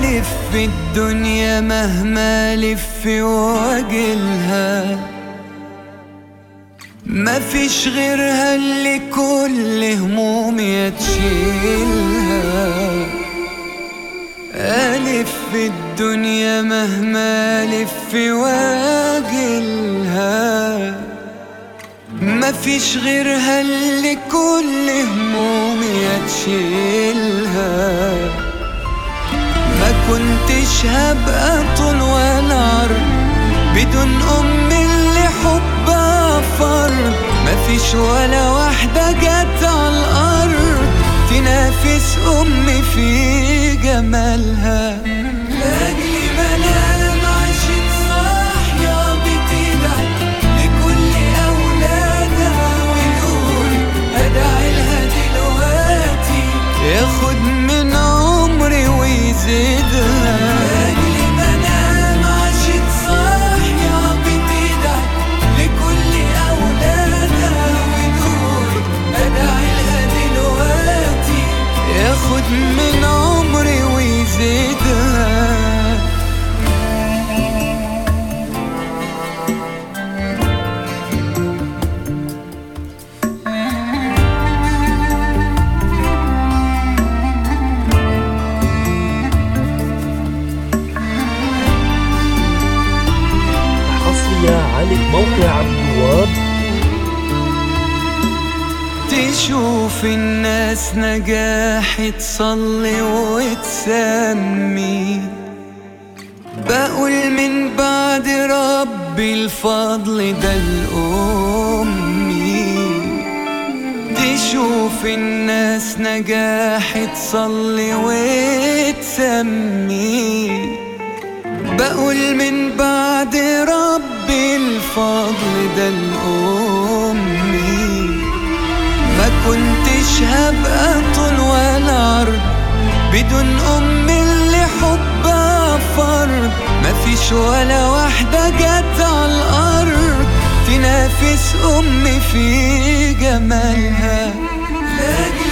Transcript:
ألف في الدنيا مهما لف واجلها ما فيش غيرها اللي كل همومي تشيلها ألف في الدنيا مهما لف واجلها ما فيش غيرها اللي كل همومي تشيلها ما كنتش هبقى طول ولا عرض بدون أم اللي حبها فرض ما فيش ولا واحدة جت على الأرض تنافس أمي في جمالها لأجل منام عشت صاحية بتدعي لكل أولادها ونقول أدعي لها دلوقتي ياخد من عمري ويزيدها لأجل منام عشت صاحية بتدعي لكل أولادها ونقول أدعي لها دلوقتي ياخد من عمري ويزيدها حصرية على موقع عبد الوهاب تشوف الناس نجاح تصلي وتسمي بقول من بعد ربي الفضل ده الأمي تشوف الناس نجاح تصلي وتسمي بقول من بعد ربي الفضل ده الأمي ما كنتش هبقى طول ولا عرض بدون أم اللي حبها فرض ما فيش ولا واحدة جت على الأرض تنافس أمي في جمالها لاجل